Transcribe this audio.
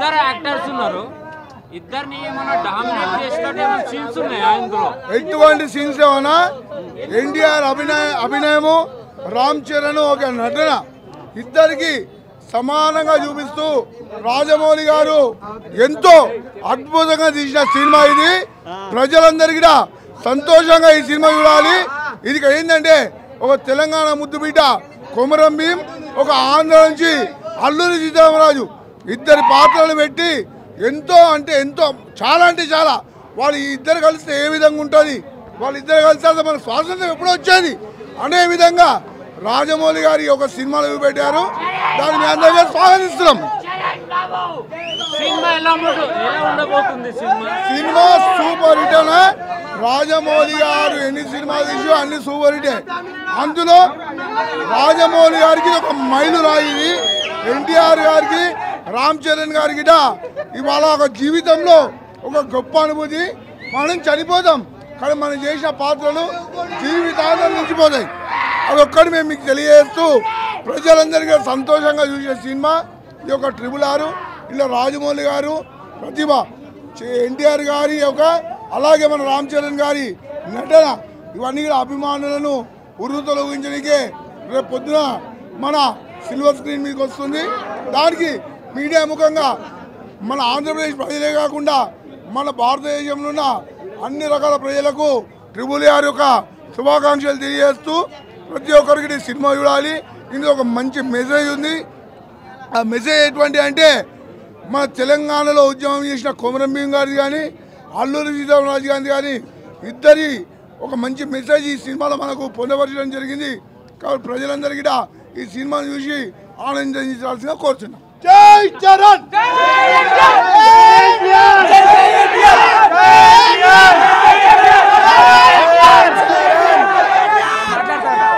ఇద్దరు యాక్టర్స్ ఉన్నారు ఇద్దరిని ఏమైనా డామినేట్ చేసినట్టు ఏమైనా సీన్స్ ఉన్నాయా ఇందులో ఎటువంటి సీన్స్ ఏమన్నా ఎన్టీఆర్ అభినయ అభినయము రామ్ చరణ్ ఒక నటన ఇద్దరికి సమానంగా చూపిస్తూ రాజమౌళి గారు ఎంతో అద్భుతంగా తీసిన సినిమా ఇది ప్రజలందరికీ కూడా సంతోషంగా ఈ సినిమా చూడాలి ఇది ఏంటంటే ఒక తెలంగాణ ముద్దు బిడ్డ కొమరం భీం ఒక ఆంధ్ర నుంచి అల్లూరి సీతారామరాజు ఇద్దరి పాత్రలు పెట్టి ఎంతో అంటే ఎంతో చాలా అంటే చాలా వాళ్ళు ఈ ఇద్దరు కలిస్తే ఏ విధంగా ఉంటుంది వాళ్ళిద్దరు కలిస్తే అసలు మన స్వాతంత్రం ఎప్పుడో వచ్చేది అనే విధంగా రాజమౌళి గారి ఒక సినిమాలు చూపెట్టారు దాన్ని మీ అందరికీ స్వాగతిస్తున్నాం సినిమా ఎలా ఉండ- ఎలా ఉండబోతుంది సినిమా సినిమా సూపర్ హిట్ అనే రాజమౌళి గారు ఎన్ని సినిమాలు తీసి అన్ని సూపర్ హిటే అందులో రాజమౌళి గారికి ఇది ఒక మైలు రాయి ఎన్టీఆర్ గారికి రామ్ చరణ్ గారికి గిట ఇవాళ ఒక జీవితంలో ఒక గొప్ప అనుభూతి మనం చనిపోతాం కానీ మనం చేసిన పాత్రలు జీవితాంతం నిలిచిపోతాయి అదొక్కటి మేము మీకు తెలియజేస్తూ ప్రజలందరికీ సంతోషంగా చూసిన సినిమా ఈ యొక్క ట్రిపుల్ ఆరు ఇలా రాజమౌళి గారు ప్రతిభ ఎన్టీఆర్ గారి యొక్క అలాగే మన రామ్ చరణ్ గారి నటన ఇవన్నీ కూడా అభిమానులను ఉర్రు తొలగించడానికే రేపు పొద్దున మన సిల్వర్ స్క్రీన్ మీకు వస్తుంది దానికి మీడియా ముఖంగా మన ఆంధ్రప్రదేశ్ ప్రజలే కాకుండా మన భారతదేశంలో ఉన్న అన్ని రకాల ప్రజలకు ట్రిబుల్ ఆర్ యొక్క శుభాకాంక్షలు తెలియజేస్తూ ప్రతి ఒక్కరికి ఈ సినిమా చూడాలి ఇందులో ఒక మంచి మెసేజ్ ఉంది ఆ మెసేజ్ ఎటువంటి అంటే మన తెలంగాణలో ఉద్యమం చేసిన కొమరం భీం గారిది కానీ అల్లూరి సీతారామరాజు గారిది కానీ ఇద్దరి ఒక మంచి మెసేజ్ ఈ సినిమాలో మనకు పొందపరచడం జరిగింది కాబట్టి ప్రజలందరికీ కూడా ఈ సినిమాను చూసి ఆనందించాల్సిందిగా కోరుతున్నాం జై చరణ్